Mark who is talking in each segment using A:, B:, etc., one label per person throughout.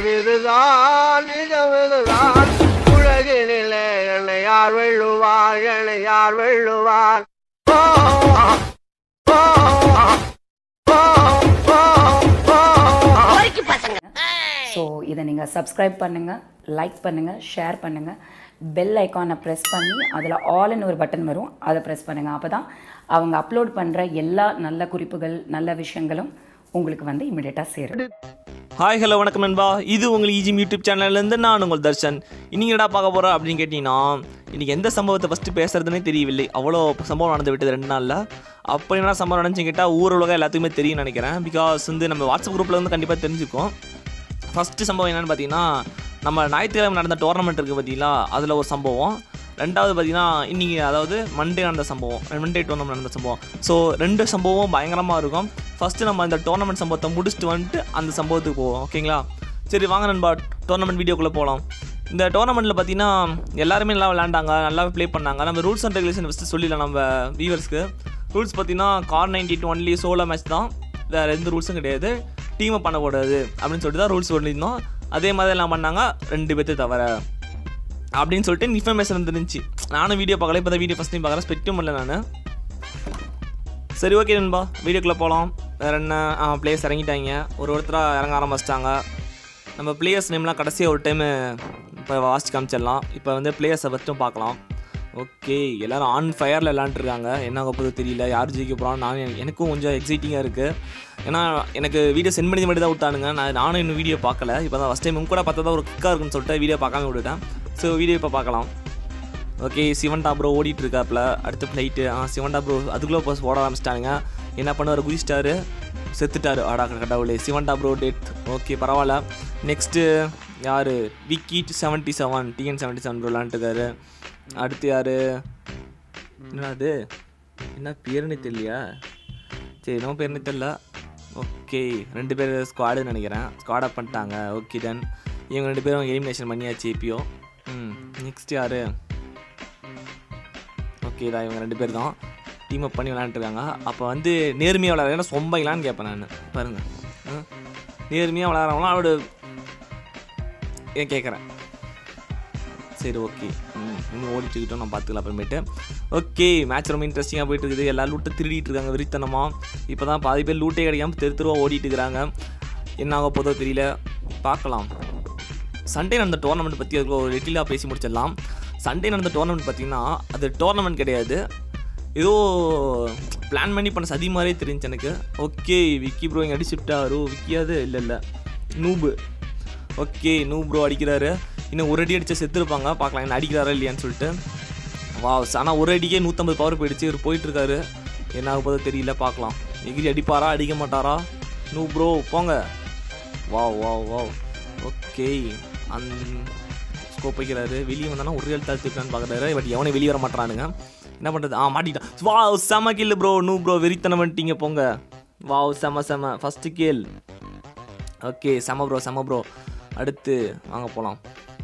A: நிஜமிதுதான் நிஜமிதுதான் உலகினிலே என்னை யார் வெல்லுவார் என்னை யார் வெல்லுவார் ஓ, ஓ, ஓ, ஓ, ஓ.
B: ஸோ இதை நீங்கள் சப்ஸ்கிரைப் பண்ணுங்கள் லைக் பண்ணுங்கள் ஷேர் பண்ணுங்கள் பெல் ஐக்கானை ப்ரெஸ் பண்ணி அதில் ஆல்னு ஒரு பட்டன் வரும் அதை ப்ரெஸ் பண்ணுங்கள் அப்போ தான் அவங்க அப்லோட் பண்ணுற எல்லா நல்ல குறிப்புகள் நல்ல விஷயங்களும் உங்களுக்கு வந்து இமிடியேட்டாக சேரும்
C: ஹாய் ஹலோ வணக்கம் நண்பா இது உங்கள் ஈஜி யூடியூப் சேனல்லேருந்து நான் உங்கள் தர்ஷன் இன்னைக்கு என்னடா பார்க்க போகிறோம் அப்படின்னு கேட்டிங்கன்னா இன்றைக்கி எந்த சம்பவத்தை ஃபஸ்ட்டு பேசுறதுனே தெரியவில்லை அவ்வளோ சம்பவம் நடந்து விட்டது ரெண்டு நாளில் அப்போ என்ன சம்பவம் நடந்துச்சு கேட்டால் ஊர் உலகம் எல்லாத்துக்குமே தெரியும் நினைக்கிறேன் பிகாஸ் வந்து நம்ம வாட்ஸ்அப் குரூப்பில் வந்து கண்டிப்பாக தெரிஞ்சுக்கும் ஃபஸ்ட்டு சம்பவம் என்னென்னு பார்த்தீங்கன்னா நம்ம ஞாயிற்றுக்கிழமை நடந்த டோர்னமெண்ட் இருக்குது பார்த்தீங்களா அதில் ஒரு சம்பவம் ரெண்டாவது பார்த்தீங்கன்னா இன்றைக்கி அதாவது மண்டே நடந்த சம்பவம் மண்டே டோர்னமெண்ட் நடந்த சம்பவம் ஸோ ரெண்டு சம்பவம் பயங்கரமாக இருக்கும் ஃபஸ்ட்டு நம்ம இந்த டோர்னமெண்ட் சம்பவத்தை முடிச்சுட்டு வந்துட்டு அந்த சம்பவத்துக்கு போவோம் ஓகேங்களா சரி வாங்க நண்பா டோர்னமெண்ட் வீடியோக்குள்ளே போகலாம் இந்த டோர்னமெண்ட்டில் பார்த்தீங்கன்னா எல்லாருமே நல்லா விளையாண்டாங்க நல்லா ப்ளே பண்ணாங்க நம்ம ரூல்ஸ் அண்ட் ரெகுலேஷன் ஃபஸ்ட்டு சொல்லிடலாம் நம்ம வியூவர்ஸ்க்கு ரூல்ஸ் பார்த்தீங்கன்னா car ninety two only solo match தான் வேறு எந்த ரூல்ஸும் கிடையாது டீமை பண்ணக்கூடாது அப்படின்னு சொல்லிட்டு தான் ரூல்ஸ் சொல்லியிருந்தோம் அதே மாதிரி எல்லாம் பண்ணாங்க ரெண்டு பேர்த்து தவிர அப்படின்னு சொல்லிட்டு இன்ஃபர்மேஷன் வந்துருந்துச்சு நானும் வீடியோ பார்க்கல இப்போ தான் வீடியோ ஃபஸ்ட் டைம் பார்க்குறேன் ஸ்பெக்டும் பண்ணல நான் சரி ஓகே நண்பா வீடியோக்குள்ளே போகலாம் வேறு என்ன பிளேயர்ஸ் இறங்கிட்டாங்க ஒரு ஒருத்தராக இறங்க ஆரம்பிச்சிட்டாங்க நம்ம பிளேயர்ஸ் நேம்லாம் கடைசியாக ஒரு டைமு இப்போ வாசிச்சு காமிச்சிடலாம் இப்போ வந்து பிளேயர்ஸை ஃபஸ்ட்டும் பார்க்கலாம் ஓகே எல்லாரும் ஆன் ஃபயரில் விளாண்டுருக்காங்க என்ன ஆக போகுது தெரியல யார் ஜெயிக்க போகிறான்னு நான் எனக்கும் கொஞ்சம் எக்ஸைட்டிங்காக இருக்குது ஏன்னா எனக்கு வீடியோ சென்ட் பண்ணி மட்டும் தான் விட்டானுங்க நான் நானும் இன்னும் வீடியோ பார்க்கல இப்போ தான் ஃபஸ்ட் டைம் கூட பார்த்தா தான் ஒரு கிக்காக இருக்குன்னு சொல்லிட்டு வீடியோ பார்க்காம விட்டுட்டேன் ஸோ வீடியோ இப்போ பார்க்கலாம் ஓகே சிவன்டா ப்ரோ ஓடிட்டு இருக்காப்புல அடுத்த ஃப்ளைட்டு ஆ சிவன்டா ப்ரோ அதுக்குள்ளே பஸ் ஓட ஆரம்பிச்சிட்டானுங்க என்ன பண்ணுவார் குதிச்சிட்டாரு செத்துட்டாரு ஆடா கடவுளே சிவன்டா ப்ரோ டெத் ஓகே பரவாயில்ல நெக்ஸ்ட்டு யார் Vicky seventy seven TN seventy seven bro விளாண்டுருக்காரு அடுத்து யார் என்னடா அது என்ன பேருன்னு தெரியலையா சரி நம்ம பேருன்னு தெரியல ஓகே ரெண்டு பேர் ஸ்குவாடுன்னு நினைக்கிறேன் ஸ்குவாட் அப் பண்ணிட்டாங்க ஓகே டன் இவங்க ரெண்டு பேரும் எலிமினேஷன் பண்ணியாச்சு எப்பயோ ம் நெக்ஸ்ட் யார் ஓகே தான் இவங்க ரெண்டு பேர் தான் டீம் அப் பண்ணி விளையாண்டுருக்காங்க அப்போ வந்து நேர்மையாக விளையாடுறேன் சொம்பைலான்னு கேட்பேன் நான் பாருங்கள் நேர்மையாக விளையாடுறவங்களாம் அவரோட ஏன் கேட்குறேன் சரி ஓகே ம் இன்னும் ஓடிட்டு இருக்கட்டும் நான் பார்த்துக்கலாம் அப்புறமேட்டு ஓகே மேட்ச் ரொம்ப இன்ட்ரெஸ்டிங்காக போயிட்டு இருக்குது எல்லா லூட்டை திருடிட்டு இருக்காங்க வெறித்தனமாக இப்போ தான் பாதி பேர் லூட்டே கிடைக்காம தெரு தெருவாக ஓடிட்டு இருக்கிறாங்க என்ன ஆக போதோ தெரியல பார்க்கலாம் சண்டே நடந்த டோர்னமெண்ட் பற்றி அதுக்கு ஒரு டீலாக பேசி முடிச்சிடலாம் சண்டே நடந்த டோர்னமெண்ட் பார்த்தீங்கன்னா அது டோர்னமெண்ட் கிடையாது ஏதோ பிளான் பண்ணி பண்ண சதி மாதிரியே தெரிஞ்சு எனக்கு ஓகே விக்கி ப்ரோ இங்கே அடிச்சுட்டாரு விக்கியாது இல்லை இல்லை நூபு ஓகே நூ ப்ரோ அடிக்கிறாரு இன்னும் ஒரு அடி அடிச்சா செத்துருப்பாங்க பார்க்கலாம் என்ன அடிக்கிறாரா இல்லையான்னு சொல்லிட்டு வா ஆனால் ஒரு அடிக்கே நூற்றம்பது பவர் போயிடுச்சு இவர் போயிட்டுருக்காரு என்ன ஆக போதோ தெரியல பார்க்கலாம் எகிரி அடிப்பாரா அடிக்க மாட்டாரா நூ ப்ரோ போங்க வா வா வா ஓகே அந் ஸ்கோப் வைக்கிறாரு வெளியே வந்தானா ஒரு எழுத்து அழுத்துக்கான்னு பார்க்குறாரு பட் எவனே வெளியே வர மாட்டானுங்க என்ன பண்ணுறது ஆ மாட்டிட்டான் வா செம கில்லு ப்ரோ நூ ப்ரோ வெறித்தனம் பண்ணிட்டீங்க போங்க வா செம செம ஃபஸ்ட்டு கேள் ஓகே செம ப்ரோ செம ப்ரோ அடுத்து வாங்க போகலாம்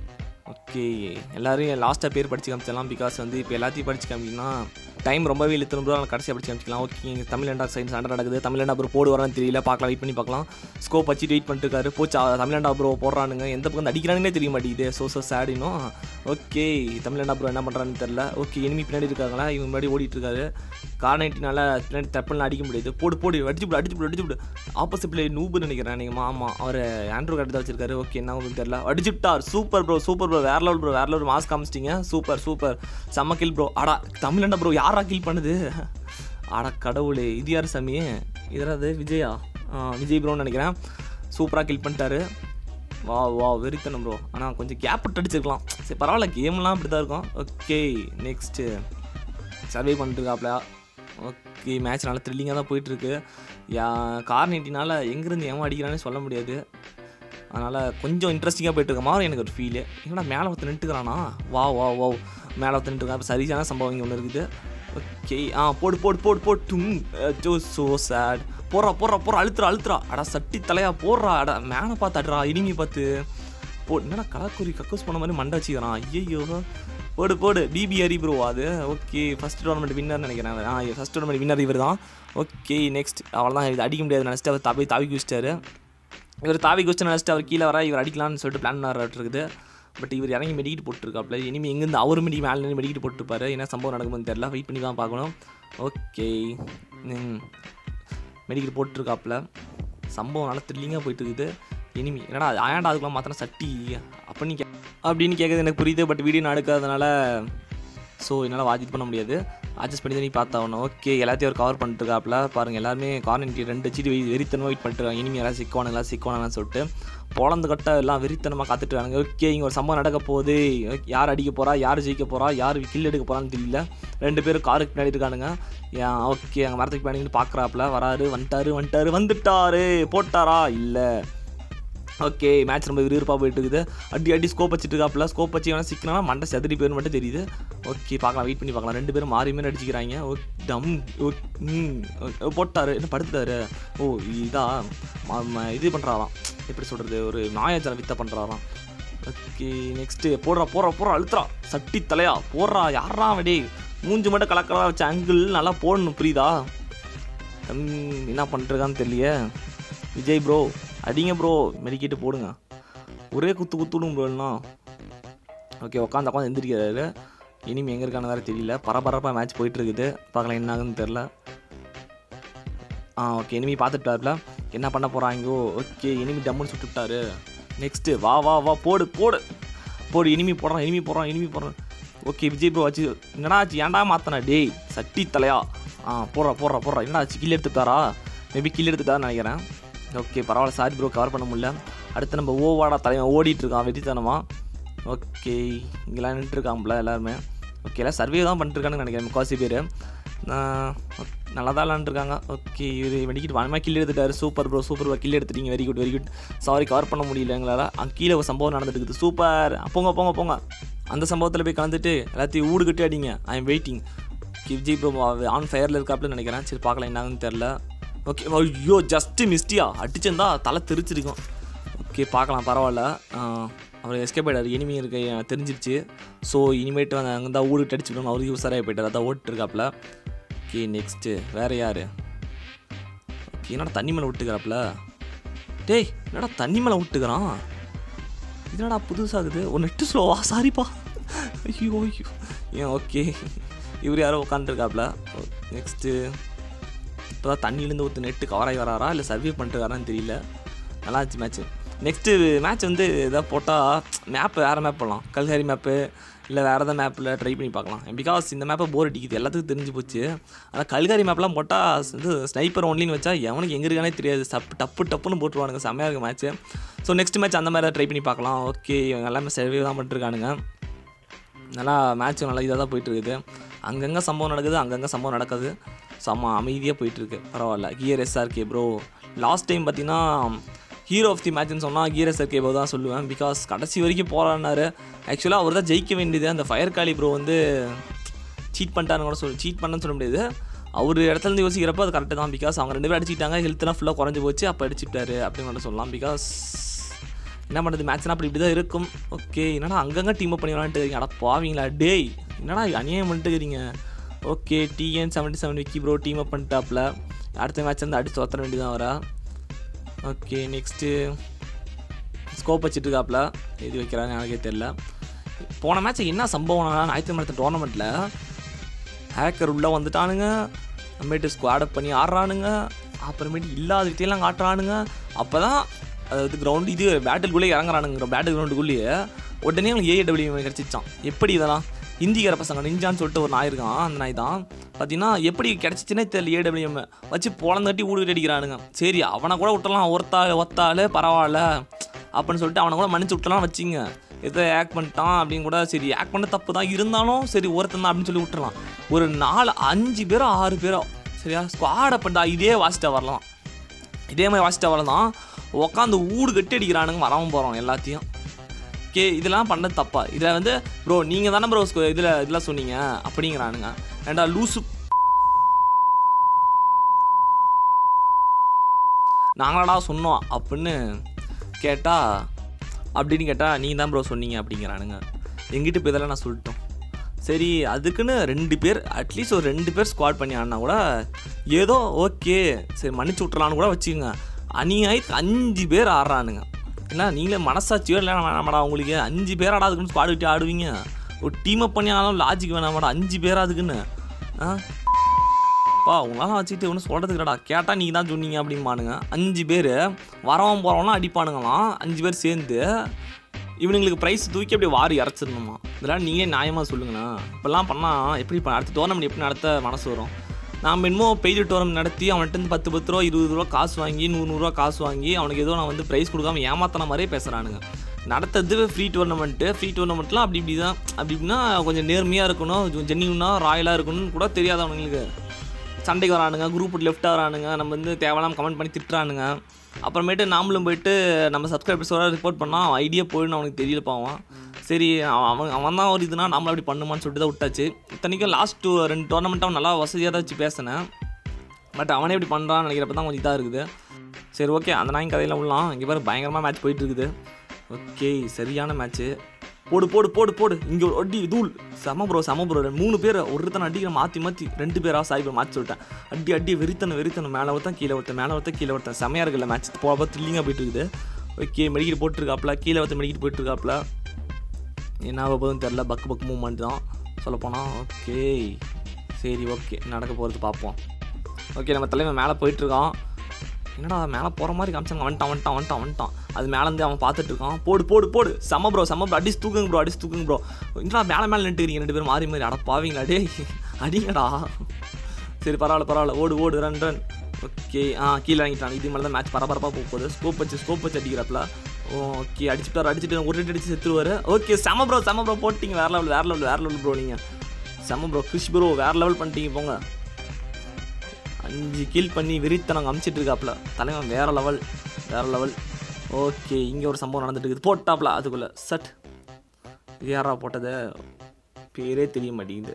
C: ஓகே எல்லாரும் லாஸ்ட்டாக பேர் படிச்சு காமிச்சிடலாம் பிகாஸ் வந்து இப்போ எல்லாத்தையும் படிச்சு காமிக்கணும்னா டைம் ரொம்பவே இழுத்துரும் ப்ரோ நான் கடைசியாக படிச்சு காமிச்சிக்கலாம் ஓகே இங்கே தமிழ்நாடா சைன்ஸ் சண்டை நடக்குது தமிழ்நாடா ப்ரோ போடு வரான்னு தெரியல பார்க்கலாம் வெயிட் பண்ணி பார்க்கலாம் ஸ்கோப் வச்சு வெயிட் பண்ணிட்டு இருக்காரு போச்சா தமிழ்நாடா ப்ரோ போடுறானுங்க எந்த பக்கம் அடிக்கிறானுன்னே தெரிய மாட்டேங்குது ஸோ ஸோ சேட் இன்னும் ஓகே தமிழ்நாடா ப்ரோ என்ன பண்ணுறான்னு தெரில ஓகே இனிமே பின்னாடி இருக்காங்களா இவங்க முன்னாடி ஓடிட்டு இருக்காரு கார் நைட்டினால பின்னாடி தப்புலாம் அடிக்க முடியாது போடு போடு அடிச்சு விடு அடிச்சு விடு அடிச்சு விடு ஆப்போசிட் பிளே நூபுன்னு நினைக்கிறேன் நீங்கள் ஆமாம் அவர் ஆண்ட்ரோ கார்டு தான் வச்சிருக்காரு ஓகே என்ன ஆகுதுன்னு தெரியல அடிச்சுட்டார் சூப்பர் ப்ரோ சூப்பர் ப்ரோ வேற லெவல் ப்ரோ வேற லெவல் மாஸ் காமிச்சிட்டிங்க சூப்பர் சூப்பர் செம்ம கில் ப்ரோ அடா தமிழ்நாடு ப்ரோ யாரா கில் பண்ணுது அட கடவுளே இது யார் சாமி இதராது விஜயா ஆ, விஜய் ப்ரோன்னு நினைக்கிறேன் சூப்பராக கில் பண்ணிட்டாரு வா வா வெறித்தனம் ப்ரோ ஆனால் கொஞ்சம் கேப் விட்டு அடிச்சிருக்கலாம் சரி பரவாயில்ல கேம்லாம் அப்படி தான் இருக்கும் ஓகே நெக்ஸ்ட்டு சர்வே பண்ணிட்டுருக்காப்ல ஓகே மேட்ச் நல்லா த்ரில்லிங்காக தான் போயிட்டுருக்கு யா கார் நீட்டினால எங்கேருந்து எவன் அடிக்கிறானே சொல்ல முடியாது அதனால் கொஞ்சம் இன்ட்ரெஸ்டிங்காக போயிட்டு இருக்க மாதிரி எனக்கு ஒரு ஃபீலு என்னடா மேலே ஒருத்தர் நின்றுக்கிறானா வா வா வா மேலே ஒருத்தர் நின்றுருக்கான் இப்போ சரியான சம்பவம் இங்கே ஒன்று இருக்குது ஓகே ஆ போடு போடு போடு போடு டும் ஜோ ஸோ சேட் போடுறா போடுறா போடுறா அழுத்துறா அழுத்துறா அடா சட்டி தலையா போடுறா அடா மேலே பார்த்து அட்றா இனிமே பார்த்து போ என்னடா கலாக்குரி கக்கூஸ் பண்ண மாதிரி மண்டை வச்சுக்கிறான் ஐயோ போடு போடு பிபி ஹரி ப்ரோ அது ஓகே ஃபஸ்ட் டோர்னமெண்ட் வின்னர் நினைக்கிறேன் ஆ ஃபஸ்ட் டோர்னமெண்ட் வின்னர் இவர் தான் ஓகே நெக்ஸ்ட் அவ்வளோதான் இது அடிக்க முடியாது நினச்சிட்டு அவர் தப்பி தவிக்கி வச்சிட்டாரு இவர் தாவி கொஸ்டின் நினச்சிட்டு அவர் கீழே வர இவர் அடிக்கலாம்னு சொல்லிட்டு பிளான் இருக்குது பட் இவர் இறங்கி மெடிக்கிட்டு போட்டுருக்காப்ல இனிமேல் எங்கேருந்து அவர் மெடி மேலே நின்று மெடிக்கிட்டு போட்டுருப்பாரு என்ன சம்பவம் நடக்குதுன்னு தெரியல வெயிட் பண்ணி தான் பார்க்கணும் ஓகே மெடிக்கிட்டு போட்டுருக்காப்ல சம்பவம் நல்லா த்ரில்லிங்காக போயிட்டு இருக்குது இனிமே என்னடா ஆயாண்டா அதுக்குலாம் மாத்திரம் சட்டி அப்படின்னு கே அப்படின்னு கேட்குறது எனக்கு புரியுது பட் வீடியோ நடக்காதனால ஸோ என்னால் வாட்ச் பண்ண முடியாது அட்ஜஸ்ட் பண்ணி தான் நீ பார்த்தாகணும் ஓகே எல்லாத்தையும் ஒரு கவர் பண்ணிட்டுருக்காப்புல பாருங்கள் எல்லாருமே கார்னட்டி ரெண்டு சீட்டு வெறி வெறித்தனமாக வெயிட் பண்ணிட்டுருக்காங்க இனிமேல் எல்லாம் சிக்குவானுங்க எல்லாம் சிக்குவானுங்கன்னு சொல்லிட்டு பொழந்து கட்ட எல்லாம் வெறித்தனமாக காத்துட்ருக்காங்க ஓகே இங்கே ஒரு சம்பவம் நடக்க போகுது யார் அடிக்க போகிறா யார் ஜெயிக்க போகிறா யார் கில் எடுக்க போகிறான்னு தெரியல ரெண்டு பேரும் காருக்கு பின்னாடி இருக்கானுங்க ஓகே அங்கே மரத்துக்கு பின்னாடி பார்க்குறாப்புல வராரு வந்துட்டாரு வந்துட்டாரு வந்துட்டாரு போட்டாரா இல்லை ஓகே மேட்ச் ரொம்ப விறுவிறுப்பாக போயிட்டு இருக்குது அடி அடி ஸ்கோப் வச்சுட்டு இருக்காப்புல ஸ்கோப் வச்சு வேணா சிக்கனா மண்டை செதறி பேர் மட்டும் தெரியுது ஓகே பார்க்கலாம் வெயிட் பண்ணி பார்க்கலாம் ரெண்டு பேரும் மாறி மாறி அடிச்சுக்கிறாங்க ஓ டம் ஓ ம் ஓ, போட்டாரு என்ன படுத்துட்டாரு ஓ இதா ம- ம- இது பண்ணுறாராம் எப்படி சொல்கிறது ஒரு மாயாஜால வித்த பண்ணுறாராம் ஓகே நெக்ஸ்ட்டு போடுறா போடுறா போடுறா அழுத்துறா சட்டி தலையா போடுறா யாரா வெடி மூஞ்சி மட்டும் கலக்கலா வச்ச அங்கிள் நல்லா போடணும் புரியுதா தம்பி என்ன பண்ணிருக்கான்னு தெரியலையே விஜய் ப்ரோ அடிங்க ப்ரோ மெடிக்கிட்டு போடுங்க ஒரே குத்து குத்துடும் ப்ரோன்னா ஓகே உட்காந்து உட்காந்து எந்திரிக்கிறாரு இனிமே எங்கே இருக்கான்னு வேறு தெரியல பரபரப்பாக மேட்ச் போயிட்டு இருக்குது பார்க்கலாம் என்ன ஆகுதுன்னு தெரில ஆ ஓகே இனிமே பார்த்துட்டாருல என்ன பண்ண போகிறாங்கோ ஓகே இனிமே டம்முன்னு சுட்டுவிட்டாரு நெக்ஸ்ட்டு வா வா வா போடு போடு போடு இனிமே போடுறான் இனிமே போடுறான் இனிமே போடுறான் ஓகே விஜய் ப்ரோ வச்சு என்னடா ஆச்சு ஏன்டா மாத்தன டேய் சட்டி தலையா ஆ போடுறா போடுறா போடுறா என்னடா ஆச்சு கில் எடுத்துட்டாரா மேபி கில் எடுத்துட்டாருன்னு நினைக்கிறேன் ஓகே பரவாயில்ல சாரி ப்ரோ கவர் பண்ண முடியல அடுத்து நம்ம ஓவாடா தலைவன் ஓடிட்டு இருக்கான் வெற்றித்தனமா ஓகே இங்கெல்லாம் நின்றுருக்காங்கள எல்லாருமே ஓகே எல்லாம் சர்வே தான் பண்ணிட்டுருக்கான்னு நினைக்கிறேன் முக்காசி பேர் நல்லா தான் விளாண்டுருக்காங்க ஓகே இவர் வெடிக்கிட்டு வனமாக கில் எடுத்துட்டாரு super bro super bro kill எடுத்துட்டீங்க very good very good sorry cover பண்ண முடியல எங்களால் அங்கே கீழே ஒரு சம்பவம் நடந்துட்டு இருக்குது சூப்பர் போங்க போங்க போங்க அந்த சம்பவத்தில் போய் கலந்துட்டு எல்லாத்தையும் ஊடு கட்டி அடிங்க I am waiting Vijay bro on ஃபயரில் இருக்காப்புல நினைக்கிறேன் சரி பார்க்கலாம் என்னன்னு தெரில ஓகே ஐயோ ஜஸ்ட்டு மிஸ்டியா அடிச்சிருந்தா தலை தெரிச்சிருக்கும் ஓகே பார்க்கலாம் பரவாயில்ல ஆஹ், அவர் எஸ்கேப் ஆகிடார் இனிமே இருக்க தெரிஞ்சிருச்சு ஸோ இனிமேட்டு வந்து அங்கே தான் ஊருக்கு அடிச்சுக்கணும் அவருக்கு யூஸராக போயிட்டார் அதான் ஓட்டுருக்காப்புல ஓகே நெக்ஸ்ட்டு வேறு யார் ஓகே என்னடா தண்ணி மேலே விட்டுக்கிறாப்புல டேய் என்னடா தண்ணி மேலே விட்டுக்கிறான் இதனடா புதுசாகுது ஒரு நெட்டு ஸ்லோவா சாரிப்பா ஐயோ ஐயோ ஏன் ஓகே இவர் யாரோ உட்காந்துருக்காப்புல நெக்ஸ்ட்டு இப்போ தான் தண்ணியிலேருந்து ஒருத்தர் நெட்டு கவர் ஆகி வராரா இல்லை சர்வே பண்ணிட்டு வரான்னு தெரியல நல்லா இருந்துச்சு மேட்ச்சு நெக்ஸ்ட்டு மேட்ச் வந்து எதாவது போட்டால் மேப் வேறு மேப் போடலாம் கல்ஹரி மேப்பு இல்லை வேறு எதாவது மேப்பில் ட்ரை பண்ணி பார்க்கலாம் பிகாஸ் இந்த மேப்பை போர் அடிக்குது எல்லாத்துக்கும் தெரிஞ்சு போச்சு ஆனால் கல்காரி மேப்லாம் போட்டால் இது ஸ்னைப்பர் ஒன்லின்னு வச்சா எவனுக்கு எங்கே இருக்கானே தெரியாது சப்பு டப்பு டப்புன்னு போட்டுருவானுங்க செம்மையாக இருக்குது மேட்ச்சு ஸோ நெக்ஸ்ட் மேட்ச் அந்த மாதிரி ட்ரை பண்ணி பார்க்கலாம் ஓகே இவங்க எல்லாமே சர்வே தான் பண்ணிட்டுருக்கானுங்க நல்லா மேட்ச் நல்லா இதாக தான் போயிட்டு இருக்குது அங்கங்கே சம்பவம் நடக்குது அங்கங்கே சம்பவம் நடக்குது செம்ம அமைதியாக போயிட்டுருக்கு பரவாயில்ல gear SRK bro last time பார்த்தீங்கன்னா ஹீரோ ஆஃப் தி மேட்ச்னு சொன்னால் கியர் எஸ்ஆர்கே ப்ரோ தான் சொல்லுவேன் பிகாஸ் கடைசி வரைக்கும் போராடினாரு ஆக்சுவலாக அவர் தான் ஜெயிக்க வேண்டியது அந்த ஃபயர் காலி ப்ரோ வந்து சீட் பண்ணிட்டாருன்னு கூட சொல்லி சீட் பண்ணன்னு சொல்ல முடியாது அவர் இடத்துல இருந்து யோசிக்கிறப்ப அது கரெக்டு தான் பிகாஸ் அவங்க ரெண்டு பேரும் அடிச்சிட்டாங்க ஹெல்த்லாம் ஃபுல்லாக குறைஞ்சி போச்சு அப்போ அடிச்சுட்டாரு அப்படின்னு கூட சொல்லலாம் பிகாஸ் என்ன பண்ணுறது மேட்ச்னா அப்படி இப்படி தான் இருக்கும் ஓகே என்னடா அங்கங்கே டீம் அப் பண்ணி விளாண்டுட்டு இருக்கீங்க அட பாவீங்களா டேய் என்னடா அநியாயம் பண்ணிட்டு இருக்கிறீங்க okay TN seventy seven Vicky bro team up பண்ணிட்டாப்ல அடுத்த மேட்ச் வந்து அடிச்சு ஒத்தர வேண்டியதான் வரா ஓகே நெக்ஸ்ட்டு ஸ்கோப் வச்சுட்டு இருக்காப்ல எது வைக்கிறாங்க எனக்கே தெரில போன மேட்ச் என்ன சம்பவம்னா ஞாயிற்று நடத்த டோர்னமெண்ட்டில் ஹேக்கர் உள்ளே வந்துட்டானுங்க அப்புறமேட்டு ஸ்குவாட் அப் பண்ணி ஆடுறானுங்க அப்புறமேட்டு இல்லாத வித்தையெல்லாம் காட்டுறானுங்க அப்போ தான் அதாவது கிரவுண்ட் இது பேட்டில்குள்ளே இறங்குறானுங்க பேட்டில் கிரவுண்டுக்குள்ளேயே உடனே அவங்களுக்கு ஏஏடபிள்யூ கிடச்சிச்சான் எப்படி இதெல்லாம் இந்திக்கார பசங்க நிஞ்சான்னு சொல்லிட்டு ஒரு நாய் இருக்கான் அந்த நாய் தான் பார்த்தீங்கன்னா எப்படி கிடச்சிச்சுன்னே தெரியல ஏடபிள்யூஎம் வச்சு பொழந்தட்டி ஊடு அடிக்கிறானுங்க சரி அவனை கூட விட்டலாம் ஒருத்தாள் ஒத்தாள் பரவாயில்ல அப்படின்னு சொல்லிட்டு அவனை கூட மன்னிச்சு விட்டலாம் வச்சிங்க எதோ ஆக்ட் பண்ணிட்டான் அப்படின்னு கூட சரி ஆக்ட் பண்ண தப்பு தான் இருந்தாலும் சரி ஒருத்தன் தான் அப்படின்னு சொல்லி விட்டுறலாம் ஒரு நாலு அஞ்சு பேரோ ஆறு பேரோ சரியா ஸ்குவாடை பண்ணிட்டா இதே வாசிட்டா வரலாம் இதே மாதிரி வாசிட்டா வரலாம் உட்காந்து ஊடு கட்டி அடிக்கிறானுங்க வராமல் போகிறோம் எல்லாத்தையும் கே இதெல்லாம் பண்ணது தப்பா இதில் வந்து ப்ரோ நீங்கள் தானே ப்ரோ இதில் இதெல்லாம் சொன்னீங்க அப்படிங்கிறானுங்க ஏண்டா லூசு நாங்களாடா சொன்னோம் அப்படின்னு கேட்டால் அப்படின்னு கேட்டால் நீ தான் ப்ரோ சொன்னீங்க அப்படிங்கிறானுங்க எங்கிட்ட போய் இதெல்லாம் நான் சொல்லிட்டோம் சரி அதுக்குன்னு ரெண்டு பேர் அட்லீஸ்ட் ஒரு ரெண்டு பேர் ஸ்குவாட் பண்ணி ஆடினா கூட ஏதோ ஓகே சரி மன்னிச்சு விட்றலான்னு கூட வச்சுக்கோங்க அநியாயத்துக்கு அஞ்சு பேர் ஆடுறானுங்க இல்லை நீங்களே மனசாட்சியோ இல்லை வேணாமாடா உங்களுக்கு அஞ்சு பேர் ஆடாதுக்குன்னு ஸ்குவாட் விட்டு ஆடுவீங்க ஒரு டீம் அப் பண்ணி ஆனாலும் லாஜிக் வேணாமாடா அஞ்சு பேர் அதுக்குன்னு ஆ பா உங்களாம் வச்சுக்கிட்டு ஒன்றும் சொல்கிறதுக்கு இல்லடா கேட்டால் நீங்கள் தான் சொன்னீங்க அப்படிம்பானுங்க அஞ்சு பேர் வரவன் போகிறவங்களாம் அடிப்பானுங்களாம் அஞ்சு பேர் சேர்ந்து இவனுங்களுக்கு ப்ரைஸ் தூக்கி அப்படியே வாரி இறச்சிடணுமா இதெல்லாம் நீங்களே நியாயமாக சொல்லுங்கண்ணா இப்போல்லாம் பண்ணால் எப்படி பண்ண அடுத்த டோர்னமெண்ட் எப்படி நடத்த மனசு வரும் நாம் என்னமோ பெய்டு டோர்னமெண்ட் நடத்தி அவன்கிட்ட இருந்து பத்து பத்து ரூபா இருபது ரூபா காசு வாங்கி நூறு நூறுரூவா காசு வாங்கி அவனுக்கு ஏதோ நான் வந்து ப்ரைஸ் கொடுக்காம ஏமாத்தின மாதிரியே பேசுகிறானுங்க நடத்துறது ஃப்ரீ டோர்னமெண்ட்டு ஃப்ரீ டோர்னமெண்ட்லாம் அப்படி இப்படி தான் அப்படி இப்படின்னா கொஞ்சம் நேர்மையாக இருக்கணும் கொஞ்சம் ஜென்யூனாக ராயலாக இருக்கணும்னு கூட தெரியாது அவனுங்களுக்கு சண்டைக்கு வரானுங்க குரூப் லெஃப்ட் வரானுங்க நம்ம வந்து தேவையில்லாம கமெண்ட் பண்ணி திட்டுறானுங்க அப்புறமேட்டு நாமளும் போயிட்டு நம்ம சப்ஸ்கிரைபர்ஸோட ரிப்போர்ட் பண்ணால் அவன் ஐடியா போயிடுன்னு அவனுக்கு தெரியல பாவான் சரி அவன் அவன் அவன் தான் ஒரு இதுனா நம்மள அப்படி பண்ணுமான்னு சொல்லிட்டு தான் விட்டாச்சு இத்தனைக்கும் லாஸ்ட் டூ ரெண்டு டோர்னமெண்ட் அவன் நல்லா வசதியாக தான் வச்சு பேசினேன் பட் அவனே இப்படி பண்ணுறான்னு நினைக்கிறப்ப தான் கொஞ்சம் இதாக இருக்குது சரி ஓகே அந்த நாய் கதையில் உள்ளலாம் இங்கே பாரு பயங்கரமாக மேட்ச் போயிட்டு இருக்குது ஓகே சரியான மேட்ச்சு போடு போடு போடு போடு இங்கே ஒரு அடி தூள் செம ப்ரோ செம ப்ரோ மூணு பேர் ஒருத்தனை அடிக்கிற மாற்றி மாற்றி ரெண்டு பேரா சாய் ப்ரோ மாற்றி சொல்லிட்டேன் அடி அடி வெறித்தனம் வெறித்தனம் மேலே ஒருத்தன் கீழே ஒருத்தன் மேலே ஒருத்தன் கீழே ஒருத்தன் செமையாக இருக்குல்ல மேட்ச் போக த்ரில்லிங்காக போயிட்டு இருக்குது ஓகே மெடிக்கிட்டு போட்டுருக்காப்புல கீழே ஒருத்தன் மெடிக்கிட்டு போயிட்டுருக்காப்புல என்ன ஆக போதும் தெரில பக்கு பக்கு மூவ்மெண்ட் தான் சொல்லப்போனால் ஓகே சரி ஓகே நடக்க போகிறது பார்ப்போம் ஓகே நம்ம தலைவன் மேலே போயிட்டுருக்கான் என்னடா மேலே போகிற மாதிரி காமிச்சாங்க வந்துட்டான் வந்துட்டான் வந்துட்டான் வந்துட்டான் அது மேலேருந்து அவன் பார்த்துட்டு இருக்கான் போடு போடு போடு செம்ம ப்ரோ செம்ம ப்ரோ அடிச்சு தூக்குங்க ப்ரோ அடிச்சு தூக்குங்க ப்ரோ என்னடா மேலே மேலே நின்றுக்கிறீங்க ரெண்டு பேரும் மாறி மாறி அட பாவீங்களா டே அடிங்கடா சரி பரவாயில்ல பரவாயில்ல ஓடு ஓடு ரன் ரன் ஓகே ஆ கீழே வாங்கிட்டான் இது மேலே தான் மேட்ச் பரபரப்பாக போக போகுது ஸ்கோப் வச்சு ஸ்கோப் வச்சு அடிக்கிறப்பல ஓகே அடிச்சுட்டார் அடிச்சுட்டு ஒரு ரெண்டு அடிச்சு செத்துருவார் ஓகே செம ப்ரோ செம ப்ரோ போட்டிங்க வேறு லெவல் வேறு லெவல் வேறு லெவல் ப்ரோ நீங்கள் செம ப்ரோ கிறிஷ் ப்ரோ வேறு லெவல் பண்ணிட்டீங்க போங்க அஞ்சு கில் பண்ணி வெறித்தனம் அமுச்சிட்டு இருக்காப்புல தலைவன் வேற லெவல் வேற லெவல் ஓகே இங்கே ஒரு சம்பவம் நடந்துட்டு இருக்குது போட்டாப்ல அதுக்குள்ளே சட் இது யாரா போட்டது பேரே தெரிய மாட்டேங்குது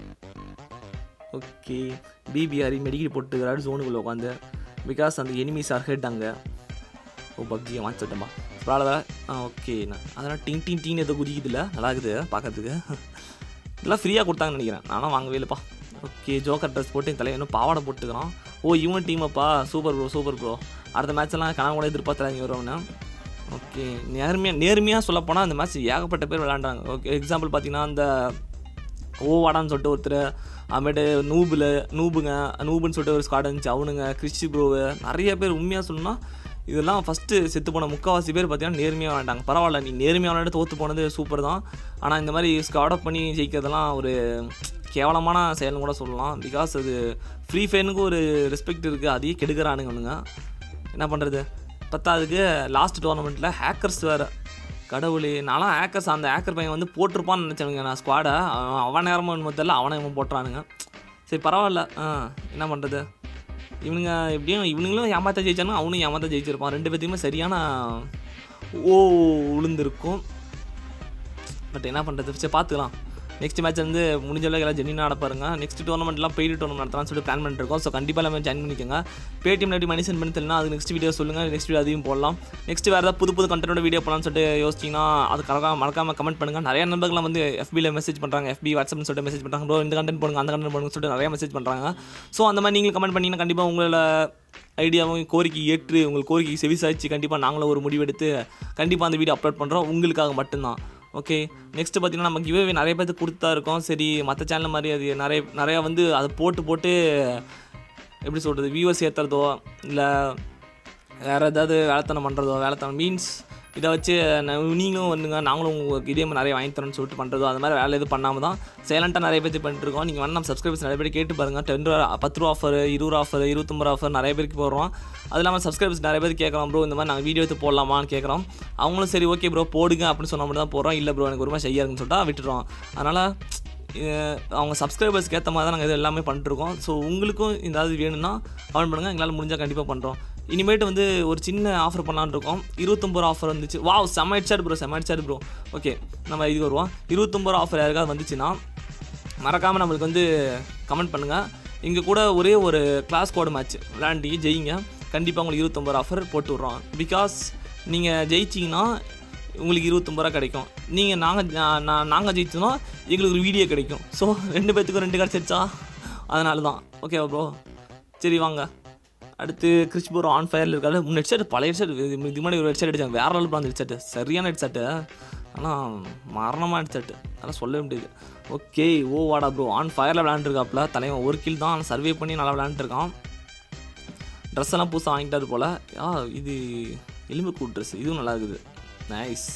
C: ஓகே பிபிஆர் மெடிக்கல் போட்டுக்கிறாரு ஜோனுக்குள்ளே உட்காந்து பிகாஸ் அந்த எனிமீஸ் ஆர் ஹெட் அங்கே ஓ பப்ஜியை வாங்கி சொல்லிட்டேன்பா பரவாயில்ல ஆ ஓகே நான் அதெல்லாம் டிங் டிங் டிங் ஏதோ குதிக்குதுல்ல நல்லா இருக்குது பார்க்கறதுக்கு இதெல்லாம் ஃப்ரீயாக கொடுத்தாங்கன்னு நினைக்கிறேன் நானும் வாங்கவே இல்லைப்பா ஓகே ஜோக்கர் ட்ரெஸ் போட்டு என் தலையை இன்னும் பாவாடை போட்டுக்கிறான் ஓ இவன் டீம் அப்பா சூப்பர் ப்ரோ சூப்பர் ப்ரோ அடுத்த மேட்ச்லாம் கனவு கூட எதிர்பார்த்துறாங்க வருவனு ஓகே நேர்மையாக நேர்மையாக சொல்லப்போனால் அந்த மேட்ச் ஏகப்பட்ட பேர் விளாண்டாங்க ஓகே எக்ஸாம்பிள் பார்த்தீங்கன்னா அந்த ஓவாடான்னு சொல்லிட்டு ஒருத்தர் அப்புறமேட்டு நூபில் நூபுங்க நூபுன்னு சொல்லிட்டு ஒரு ஸ்குவாட் இருந்துச்சு அவனுங்க கிறிஸ்டி ப்ரோவு நிறைய பேர் உண்மையாக சொல்லணும்னா இதெல்லாம் ஃபஸ்ட்டு செத்து போன முக்கால்வாசி பேர் பார்த்தீங்கன்னா நேர்மையாக விளாண்டாங்க பரவாயில்ல நீ நேர்மையாக விளையாட்டு தோற்று போனது சூப்பர் தான் ஆனால் இந்த மாதிரி ஸ்குவாட் அப் பண்ணி ஜெயிக்கிறதெல்லாம் ஒரு கேவலமான செயல்னு கூட சொல்லலாம் பிகாஸ் அது ஃப்ரீ ஃபயருக்கு ஒரு ரெஸ்பெக்ட் இருக்குது அதையே கெடுக்கிறானுங்க என்ன பண்ணுறது பத்தாவதுக்கு லாஸ்ட் டோர்னமெண்ட்டில் ஹேக்கர்ஸ் வேறு கடவுளே நான்லாம் ஹேக்கர்ஸ் அந்த ஹேக்கர் பையன் வந்து போட்டிருப்பான்னு நினச்சவங்க நான் ஸ்குவாடை அவன் நேரமாக என்னமோ தெரியல அவனை இவன் போட்டுறானுங்க சரி பரவாயில்ல ஆ என்ன பண்ணுறது இவனுங்க எப்படியும் இவனுங்களும் ஏமாத்த ஜெயிச்சானுங்க அவனும் ஏமாத்த ஜெயிச்சிருப்பான் ரெண்டு பேர்த்தையுமே சரியான ஓ உளுந்திருக்கும் பட் என்ன பண்ணுறது சரி பார்த்துக்கலாம் நெக்ஸ்ட் மேட்ச் வந்து முடிஞ்ச அளவுக்கு எல்லாம் ஜென்னினா நடப்பாருங்க நெக்ஸ்ட் டோர்னமெண்ட்லாம் பெய்டு டோர்னமெண்ட் நடத்தலாம்னு சொல்லிட்டு பிளான் பண்ணிருக்கோம் ஸோ கண்டிப்பாக எல்லாமே ஜாயின் பண்ணிக்கோங்க பேடிஎம் எப்படி மணி சென்ட் பண்ணி தெரியல அது நெக்ஸ்ட் வீடியோ சொல்லுங்கள் நெக்ஸ்ட் வீடியோ அதையும் போடலாம் நெக்ஸ்ட் வேறு ஏதாவது புது புது கண்டென்ட்டோட வீடியோ போடலாம்னு சொல்லிட்டு யோசிச்சிங்கன்னா அது கரெக்டாக மறக்காம கமெண்ட் பண்ணுங்கள் நிறைய நண்பர்கள்லாம் வந்து FB ல மெசேஜ் பண்ணுறாங்க FB வாட்ஸ்அப்னு சொல்லிட்டு மெசேஜ் பண்ணுறாங்க ப்ரோ இந்த கண்டென்ட் போடுங்க அந்த கண்டென்ட் போடுங்க சொல்லிட்டு நிறைய மெசேஜ் பண்ணுறாங்க ஸோ அந்த மாதிரி நீங்கள் கமெண்ட் பண்ணிங்கன்னா கண்டிப்பாக உங்களோட ஐடியாவும் கோரிக்கை ஏற்று உங்கள் கோரிக்கை செவிசாய்ச்சி கண்டிப்பாக நாங்களும் ஒரு முடிவெடுத்து கண்டிப்பாக அந்த வீடியோ அப்லோட் பண்ணுறோம் உங்களுக்காக மட்டும்தான் ஓகே நெக்ஸ்ட் பார்த்தீங்கன்னா நம்ம கிவ்வே நிறைய பேருக்கு கொடுத்தா இருக்கோம் சரி மற்ற சேனல் மாதிரி அது நிறைய நிறையா வந்து அதை போட்டு போட்டு எப்படி சொல்கிறது வியூவர்ஸ் ஏற்றுறதோ இல்லை வேறு ஏதாவது வேலைத்தனம் பண்ணுறதோ வேலைத்தனம் மீன்ஸ் இதை வச்சு ந- நீங்களும் வந்துங்க நாங்களும் உங்களுக்கு இதே மாதிரி நிறைய வாங்கி தரோம்னு சொல்லிட்டு பண்ணுறதோ அது மாதிரி வேலை எதுவும் பண்ணாமல் தான் சைலண்ட்டாக நிறைய பேர் பண்ணிட்டு இருக்கோம் நீங்கள் வேணா நம்ம சப்ஸ்கிரைபர்ஸ் நிறைய பேர் கேட்டு பாருங்கள் டென் ரூபா பத்து ரூபா ஆஃபர் இருபது ரூபா ஆஃபர் இருபத்தொம்பது ரூபா ஆஃபர் நிறைய பேருக்கு போடுறோம் அது இல்லாமல் சப்ஸ்கிரைபர்ஸ் நிறைய பேர் கேட்குறோம் ப்ரோ இந்த மாதிரி நாங்கள் வீடியோ எடுத்து போடலாமான்னு கேட்குறோம் அவங்களும் சரி ஓகே ப்ரோ போடுங்க அப்படின்னு சொன்ன மட்டும் தான் போடுறோம் இல்லை ப்ரோ எனக்கு ஒரு மாதிரி செய்யா இருக்குன்னு சொல்லிட்டு விட்டுறோம் அதனால் அஹ் அவங்க சப்ஸ்கிரைபர்ஸ்க்கு ஏற்ற மாதிரி தான் நாங்கள் இது எல்லாமே பண்ணிட்டுருக்கோம் ஸோ உங்களுக்கும் ஏதாவது வேணும்னா கமெண்ட் பண்ணுங்கள் எங்களால் முடிஞ்சால் கண்டிப்பாக பண்ணுறோம் இனிமேட்டு வந்து ஒரு சின்ன ஆஃபர் பண்ணலான்னு இருக்கோம் இருபத்தொம்பது ரூபா ஆஃபர் வந்துச்சு வாவ் செம்ம ஹெட்ஷாட் ப்ரோ செம்ம ஹெட்ஷாட் ப்ரோ ஓகே நம்ம இது வருவோம் இருபத்தொம்பது ரூபா ஆஃபர் யாருக்காவது வந்துச்சுன்னா மறக்காமல் நம்மளுக்கு வந்து கமெண்ட் பண்ணுங்கள் இங்கே கூட ஒரே ஒரு கிளாஸ் கோடு மேட்ச் விளையாண்டி ஜெயிங்க கண்டிப்பாக உங்களுக்கு இருபத்தொம்பது ஆஃபர் போட்டு விட்றோம் பிகாஸ் நீங்கள் ஜெயிச்சிங்கன்னா உங்களுக்கு இருபத்தொம்பது ரூபா கிடைக்கும் நீங்கள் நாங்கள் நாங்கள் ஜெயிச்சோன்னா எங்களுக்கு ஒரு வீடியோ கிடைக்கும் ஸோ ரெண்டு பேர்த்துக்கும் ரெண்டு கிடச்சிருச்சா அதனால தான் ஓகே ப்ரோ சரி வாங்க அடுத்து கிறிஸ்போர் ஆன் ஃபயரில் இருக்காரு மூணு ஹெட்செட் பழைய ஹெட்செட் இது முன்னாடி ஒரு ஹெட்செட் அடிச்சாங்க வேற லெவல் அந்த ஹெட்செட் சரியான ஹெட்செட்டு ஆனால் மரணமாக ஹெட்செட் அதெல்லாம் சொல்லவே முடியாது ஓகே ஓ வாடா ப்ரோ ஆன் ஃபயரில் விளையாண்டுருக்காப்புல தலைவன் ஒரு கில் தான் ஆனால் சர்வே பண்ணி நல்லா விளையாண்டுருக்கான் ட்ரெஸ் எல்லாம் புதுசாக வாங்கிட்டாரு போல் ஆ இது எலும்பு கூட் ட்ரெஸ் இதுவும் நல்லா இருக்குது நைஸ்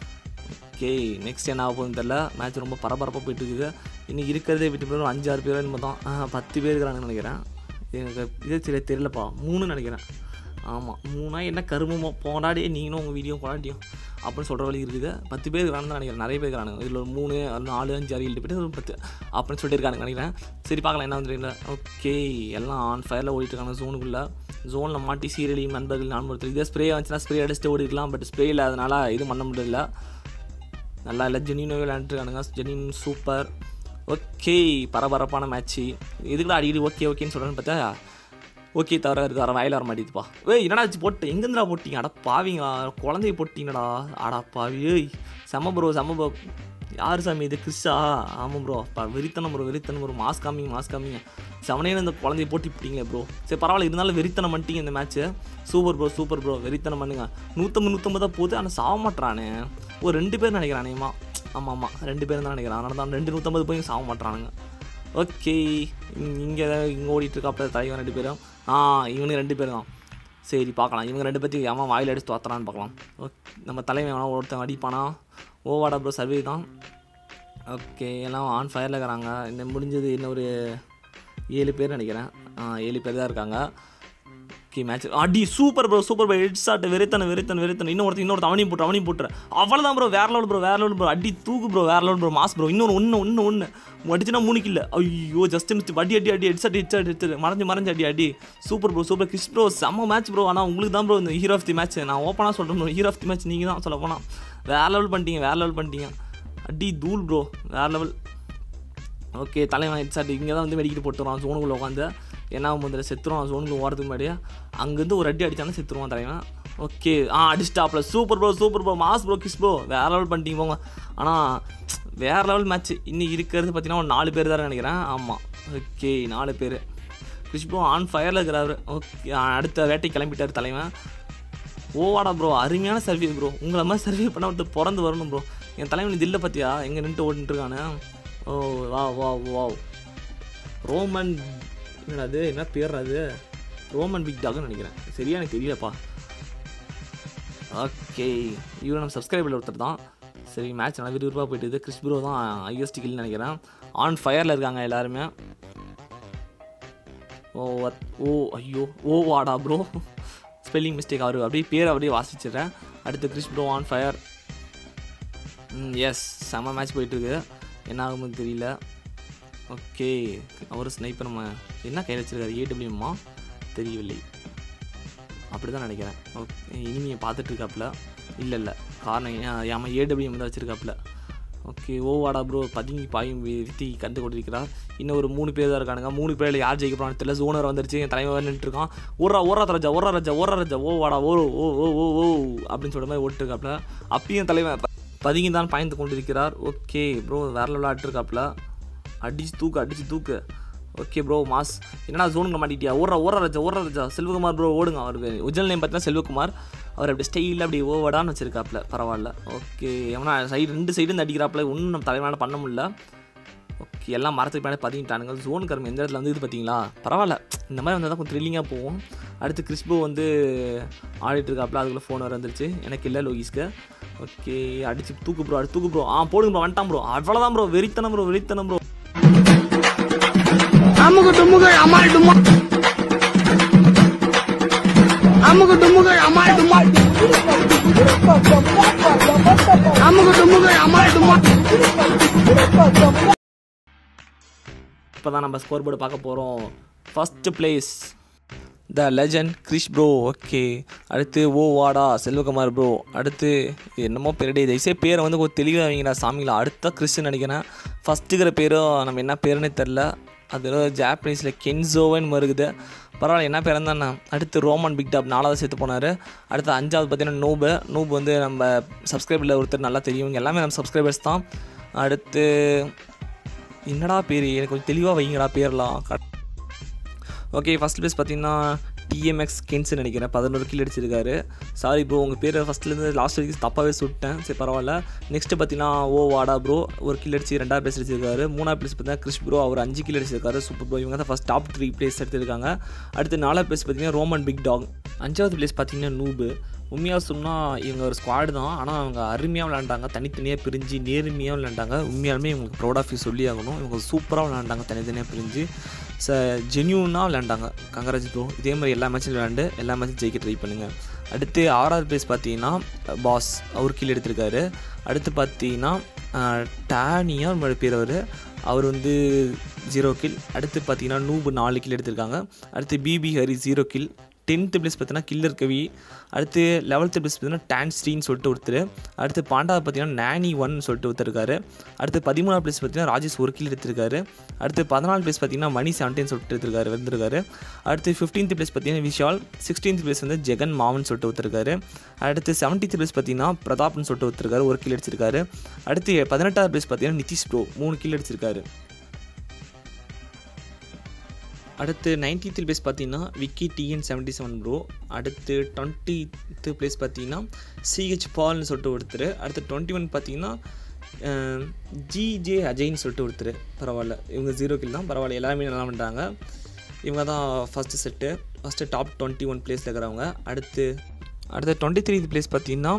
C: ஓகே நெக்ஸ்ட் என்ன ஆக போகுதுன்னு தெரில மேட்ச் ரொம்ப பரபரப்பாக போயிட்டு இருக்குது இன்னைக்கு இருக்கிறதே விட்டு பேர் ஒரு அஞ்சாறு பேர் என்னமோ தான் ஆ, பத்து பேர் இருக்கிறாங்கன்னு நினைக்கிறேன் எனக்கு இதே சரி தெரியலப்பா மூணு நினைக்கிறேன் ஆமாம் மூணா என்ன கருமமோ போராடி நீங்களும் உங்கள் வீடியோ கொண்டாடியும் அப்படின்னு சொல்கிற வழி இருக்குது பத்து பேர் இருக்கிறாங்கன்னு தான் நினைக்கிறேன் நிறைய பேர் இருக்கிறாங்க இதில் ஒரு மூணு ஒரு நாலு அஞ்சு ஆறு ஏழு பேர் ஒரு பத்து அப்படின்னு சொல்லிட்டு இருக்காங்க நினைக்கிறேன் சரி பார்க்கலாம் என்ன வந்து ஓகே எல்லாம் ஆன் ஃபயரில் ஓடிட்டு இருக்காங்க ஜோனுக்குள்ளே ஜோனில் மாட்டி சீரழியும் நண்பர்கள் நான் ஒருத்தர் இதே ஸ்ப்ரே வந்துச்சுன்னா ஸ்ப்ரே அடிச்சுட்டு ஓடிக்கலாம் பட் ஸ்ப்ரே இல்லாதனால இது பண்ண முடியல நல்லா இல்லை ஜெனினோ விளையாண்டுருக்கானுங்க ஜெனின் சூப்பர் ஓகே பரபரப்பான மேட்ச்சு இதுக்குள்ள அடிக்கடி ஓகே ஓகேன்னு சொல்கிறேன்னு பார்த்தா ஓகே தவிர இருக்கு வர வயல வர மாட்டேதுப்பா ஏய் என்னடா ஆச்சு போட்டு எங்கேருந்துடா போட்டீங்க அட பாவிங்களா குழந்தைய போட்டீங்கடா அடா பாவி ஏய் செம ப்ரோ செம ப்ரோ யார் சாமி இது கிறிஸ்டா ஆமாம் ப்ரோ பா வெறித்தனம் ப்ரோ வெறித்தனம் ப்ரோ மாஸ் காமிங்க மாஸ் காமிங்க செவனே இந்த குழந்தைய போட்டு விட்டீங்களே ப்ரோ சரி பரவாயில்ல இருந்தாலும் வெறித்தனம் பண்ணிட்டீங்க இந்த match super bro super bro வெறித்தனம் பண்ணுங்க நூற்றம்பது நூற்றம்பதா போகுது ஆனால் சாக மாட்றானே ஒரு ரெண்டு பேர் நினைக்கிறானேமா ஆமாம் ஆமாம் ரெண்டு பேர் தான் நினைக்கிறேன் அதனால தான் ரெண்டு நூற்றம்பது போய் சாக மாட்றானுங்க ஓகே இங்கே இங்கே ஓடிட்டு இருக்காப்புல தலைவன் ரெண்டு பேரும் ஆ இவனுக்கு ரெண்டு பேரும் தான் சரி பார்க்கலாம் இவங்க ரெண்டு பேர்த்தி அவன் வாயில் அடிச்சு தோத்துறான்னு பார்க்கலாம் ஓகே நம்ம தலைவன் வேணா ஒருத்தன் அடிப்பானா ஓவாடா ப்ரோ சர்வே தான் ஓகே எல்லாம் ஆன் ஃபயரில் இருக்கிறாங்க இன்னும் முடிஞ்சது இன்னும் ஒரு ஏழு பேர் நினைக்கிறேன் ஆ ஏழு பேர் தான் இருக்காங்க ஓகே மேட்ச் அடி super bro super bro head shot வெறித்தன வெறித்தன வெறித்தன இன்னொருத்தன் இன்னொருத்த அவனையும் போட்டு அவனையும் போட்டுரு அவ்வளோதான் ப்ரோ வேற லெவல் ப்ரோ வேற லெவல் ப்ரோ அடி தூக்கு ப்ரோ வேற லெவல் ப்ரோ மாஸ் ப்ரோ இன்னொரு ஒன்று ஒன்று ஒன்று அடிச்சுனா மூணு கில்ல ஐயோ ஜஸ்ட் மிஸ்ட் அடி அடி அடி head shot head shot head மறைஞ்சு மறைஞ்சு அடி அடி super bro super Chris bro செம்ம மேட்ச் ப்ரோ ஆனால் உங்களுக்கு தான் ப்ரோ இந்த ஹீரோ ஆஃப் தி மேட்ச் நான் ஓப்பனாக சொல்கிறேன் bro hero of the match நீங்கள் தான் சொல்ல போனால் வேற லெவல் பண்ணிட்டீங்க வேற லெவல் பண்ணிட்டீங்க அடி தூள் ப்ரோ வேற லெவல் ஓகே தலைவன் ஹெட் ஷாட் இங்கே தான் வந்து மெடிக்கிட்டு போட்டுருவான் ஜோனுக்குள்ளே உட்காந்து என்ன முதல்ல செத்துருவான் ஜோனுக்குள்ள ஓடுறதுக்கு முன்னாடியே அங்கேருந்து ஒரு அடி அடிச்சாலும் செத்துருவான் தலைவன் ஓகே ஆ அடிச்சிட்டாப்ல super bro super bro mass bro கிஸ் ப்ரோ வேற லெவல் பண்ணிட்டீங்க போங்க ஆனால் வேற லெவல் மேட்ச் இன்னைக்கு இருக்கிறது பார்த்தீங்கன்னா ஒரு நாலு பேர் தான் நினைக்கிறேன் ஆமாம் ஓகே நாலு பேர் கிறிஸ் ப்ரோ ஆன் ஃபயரில் இருக்கிறாரு ஓகே அடுத்த வேட்டை கிளம்பிட்டார் தலைவன் ஓவாடா ப்ரோ அருமையான சர்வீஸ் ப்ரோ உங்களை மாதிரி சர்வே பண்ண விட்டு பிறந்து வரணும் ப்ரோ என் தலைவன் இது இல்லை பார்த்தியா எங்கே நின்று ஓடிட்டு இருக்கானே ஓ வா வா வா ரோமன் என்னது என்ன பேர் அது ரோமன் பிக் டாக்னு நினைக்கிறேன் சரியா எனக்கு தெரியலப்பா ஓகே இவர் நம்ம சப்ஸ்கிரைபர் ஒருத்தர் தான் சரி மேட்ச் நல்லா விறுவிறுப்பாக போயிட்டு கிறிஸ் ப்ரோ தான் ஐஎஸ்டி கில்னு நினைக்கிறேன் ஆன் ஃபயரில் இருக்காங்க எல்லாருமே ஓ வத்- ஓ ஐயோ ஓ வாடா ப்ரோ ஸ்பெல்லிங் மிஸ்டேக் அவர் அப்படியே பேர் அப்படியே வாசிச்சிடுறேன் அடுத்து கிறிஸ் ப்ரோ ஆன் ஃபயர் ம் எஸ் செம்ம மேட்ச் போயிட்டுருக்கு என்ன ஆகும்னு தெரியல ஓகே அவர் ஸ்னைப்பர் நம்ம என்ன கையில் வச்சிருக்காரு ஏடபிள்யூமா தெரியவில்லை அப்படி தான் நினைக்கிறேன் ஓகே இனிமையை பார்த்துட்டு இருக்காப்புல இல்லை இல்லை காரணம் ஏன் ஏமா ஏடபிள்யூஎம் தான் வச்சுருக்காப்புல ஓகே ஓவாடா ப்ரோ பதுங்கி பாயும் வி- வித்தி கண்டு கொண்டிருக்கிறார் இன்னும் ஒரு மூணு பேர் தான் இருக்கானுங்க மூணு பேரில் யார் ஜெயிக்க போகிறான்னு தெரியல ஜோனர் வந்துருச்சு என் தலைவர் நின்றுட்டு இருக்கான் ஓரா ஓரா ராஜா ஓரா ராஜா ஓரா ராஜா ஓ வாடா ஓ ஓ ஓ ஓ ஓ அப்படின்னு சொல்கிற மாதிரி ஓட்டுருக்காப்புல அப்பயும் தலைவன் ப- பதுங்கி தான் பாய்ந்து கொண்டிருக்கிறார் ஓகே ப்ரோ வேற லெவலாக ஆட்டிருக்காப்புல அடிச்சு தூக்கு அடிச்சு தூக்கு ஓகே ப்ரோ மாஸ் என்னடா ஜோனுங்க மாட்டிட்டியா ஓடுற ஓடுற ராஜா ஓடுற ராஜா செல்வகுமார் ப்ரோ ஓடுங்க அவர் ஒரிஜினல் நேம் பார்த்தீங்கன்னா செல்வகுமார் அவர் அப்படி ஸ்டைலில் அப்படி ஓவடான்னு வச்சிருக்காப்புல பரவாயில்ல ஓகே எவனா சைடு ரெண்டு சைடு இருந்து அடிக்கிறாப்புல ஒன்றும் நம்ம தலைவனால பண்ண முடியல ஓகே எல்லாம் மரத்துக்கு பின்னாடி பதிக்கிட்டானுங்க ஜோன் கரும்பு எந்த இடத்துல வந்து இது பார்த்தீங்களா பரவாயில்ல இந்த மாதிரி வந்தால் தான் கொஞ்சம் த்ரில்லிங்காக போகும் அடுத்து கிறிஸ்போ வந்து ஆடிட்டு இருக்காப்புல அதுக்குள்ளே ஃபோன் வர வந்துருச்சு எனக்கு இல்லை லோகிஸ்க்கு ஓகே அடிச்சு தூக்கு ப்ரோ அடி தூக்கு ப்ரோ ஆ போடுங்க ப்ரோ வந்துட்டான் ப்ரோ அவ்வளோதான் ப்ரோ வெறித்தனம் ப்ரோ வெறித்தனம் ப்ரோ
A: அமுகு டுமுகு அமால் டுமா அமுகு டுமுகு அமால் டுமா அமுகு டுமுகு அமால் டுமா
C: இப்போ தான் நம்ம ஸ்கோர் போர்டு பார்க்க போகிறோம் first place the legend Krish bro okay அடுத்து ஓ வாடா செல்வகுமார் ப்ரோ அடுத்து இது என்னமோ பேரடி தயவுசே பேரை வந்து கொஞ்சம் தெளிவாக வைங்கடா சாமிங்களா அடுத்த கிறிஸ்ன்னு நினைக்கிறேன் ஃபஸ்ட்டுக்கிற பேரும் நம்ம என்ன பேருன்னே தெரில அது ஏதோ ஜாப்பனீஸில் கென்சோவன் வருகுது பரவாயில்ல என்ன பேர் தான் அடுத்து ரோமன் பிக் டாப் நாலாவது சேர்த்து போனார் அடுத்து அஞ்சாவது பார்த்தீங்கன்னா நூபு நூபு வந்து நம்ம சப்ஸ்கிரைபரில் ஒருத்தர் நல்லா தெரியும் இவங்க எல்லாமே நம்ம சப்ஸ்கிரைபர்ஸ் தான் அடுத்து என்னடா பேர் எனக்கு கொஞ்சம் தெளிவாக வைங்கடா பேர்லாம் ஓகே ஃபஸ்ட் ப்ளேஸ் பார்த்தீங்கன்னா டிஎம்எக்ஸ் கென்ஸ் நினைக்கிறேன் பதினோரு கில் அடிச்சிருக்காரு சாரி ப்ரோ உங்கள் பேர் ஃபஸ்ட்லேருந்து லாஸ்ட் வரைக்கும் தப்பாகவே சுட்டேன் சரி பரவாயில்ல நெக்ஸ்ட்டு பார்த்தீங்கன்னா ஓ வாடா ப்ரோ ஒரு கில் அடிச்சு ரெண்டாவது பிளேஸ் அடிச்சிருக்காரு மூணாவது பிளேஸ் பார்த்தீங்கன்னா கிறிஸ் ப்ரோ அவர் அஞ்சு கில் அடிச்சிருக்காரு சூப்பர் ப்ரோ இவங்க தான் ஃபஸ்ட் டாப் த்ரீ பிளேஸ் எடுத்திருக்காங்க அடுத்து நாலாவது பிளேஸ் பார்த்தீங்கன்னா ரோமன் பிக் டாக் அஞ்சாவது பிளேஸ் பார்த்தீங்கன்னா நூபு உண்மையாக சொன்னால் இவங்க ஒரு ஸ்குவாடு தான் ஆனால் அவங்க அருமையாக விளையாண்டாங்க தனித்தனியாக பிரிஞ்சு நேர்மையாக விளையாண்டாங்க உண்மையாலுமே இவங்களுக்கு ப்ரௌட் ஆஃப் சொல்லி ஆகணும் இவங்க சூப்பராக விளையாண்டாங்க தனித்தனியாக பிரிஞ்சு ச ஜென்யூனாக விளையாண்டாங்க கங்கராஜ் ப்ரோ இதே மாதிரி எல்லா மேட்சும் விளையாண்டு எல்லா மேட்சும் ஜெயிக்க ட்ரை பண்ணுங்கள் அடுத்து ஆறாவது பிளேஸ் பார்த்தீங்கன்னா பாஸ் அவர் கீழே எடுத்திருக்காரு அடுத்து பார்த்தீங்கன்னா டேனியா ஒரு பேர் அவர் அவர் வந்து ஜீரோ கில் அடுத்து பார்த்தீங்கன்னா நூபு நாலு கில் எடுத்திருக்காங்க அடுத்து BB Hari zero kill tenth place பார்த்தீங்கன்னா கில்லர் கவி அடுத்து லெவல்த்து பிளேஸ் பார்த்தீங்கன்னா டான் ஸ்ரீன்னு சொல்லிட்டு ஒருத்தர் அடுத்து பாண்டாவது பார்த்தீங்கன்னா நானி ஒன் சொல்லிட்டு ஒருத்தர் இருக்காரு அடுத்து பதிமூணாவது பிளேஸ் பார்த்தீங்கன்னா ராஜேஷ் ஒரு கில் எடுத்திருக்காரு அடுத்து பதினாலு பிளேஸ் பார்த்தீங்கன்னா மணி செவன்டீன் சொல்லிட்டு எடுத்திருக்காரு வந்திருக்காரு அடுத்து ஃபிஃப்டீன்த் பிளேஸ் பார்த்தீங்கன்னா விஷால் சிக்ஸ்டீன்த் பிளேஸ் வந்து ஜெகன் மாவன் சொல்லிட்டு ஒருத்தருக்காரு அடுத்து செவன்டீன்த் பிளேஸ் பார்த்தீங்கன்னா பிரதாப்னு சொல்லிட்டு ஒருத்தருக்காரு ஒரு கில் அடிச்சிருக்காரு அடுத்து பதினெட்டாவது பிளேஸ் பார்த்தீங்கன்னா நிதிஷ் ப்ரோ மூணு கில் அடிச்சிருக்காரு அடுத்து நைன்டீன்த் பிளேஸ் பார்த்தீங்கன்னா Vicky TN seventy seven bro அடுத்து டுவெண்ட்டித்து பிளேஸ் பார்த்தீங்கன்னா சிஹெச் பால்னு சொல்லிட்டு ஒருத்தர் அடுத்து டுவெண்ட்டி ஒன் பார்த்தீங்கன்னா ஜிஜே அஜய்ன்னு சொல்லிட்டு ஒருத்தர் பரவாயில்ல இவங்க ஜீரோ கில் தான் பரவாயில்ல எல்லாருமே நல்லா பண்ணுறாங்க இவங்க தான் first set first top twenty one பிளேஸில் இருக்கிறவங்க அடுத்து அடுத்து டுவெண்ட்டி த்ரீ பிளேஸ் பார்த்தீங்கன்னா